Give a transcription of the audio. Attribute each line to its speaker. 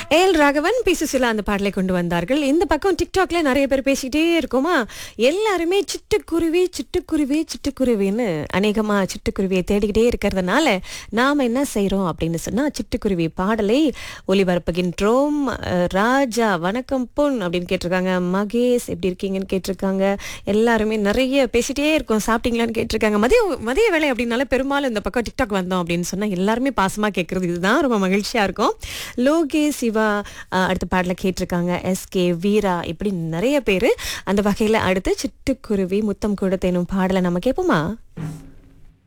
Speaker 1: ஏல் ராகவன் பி சுசிலா அந்த பாடலை கொண்டு வந்தார்கள் இந்த பக்கம் டிக்டாக்ல நிறைய பேர் பேசிக்கிட்டே இருக்கோமா எல்லாருமே சிட்டுக்குருவி சிட்டுக்குருவி சிட்டுக்குருவின்னு அநேகமா சிட்டுக்குருவியை தேடிக்கிட்டே இருக்கிறதுனால நாம என்ன செய்றோம் அப்படின்னு சொன்னா சிட்டுக்குருவி பாடலை ஒளிபரப்புகின்றோம் அஹ், ராஜா வணக்கம் பொன் அப்படின்னு கேட்டிருக்காங்க மகேஷ் எப்படி இருக்கீங்கன்னு கேட்டிருக்காங்க எல்லாருமே நிறைய பேசிட்டே இருக்கோம் சாப்பிட்டீங்களான்னு கேட்டிருக்காங்க மதிய மதிய வேலை அப்படின்னால பெரும்பாலும் இந்த பக்கம் டிக்டாக் வந்தோம் அப்படின்னு சொன்னா எல்லாருமே பாசமா கேட்கறது இதுதான் ரொம்ப மகிழ்ச்சியா இருக்கும் லோகே சிவா அஹ், அடுத்த பாடல கேட்டிருக்காங்க எஸ்கே வீரா இப்படி நிறைய பேர் அந்த வகையில அடுத்து சிட்டுக்குருவி முத்தம் கொடுத்தேனும் பாடலை நம்ம கேட்போமா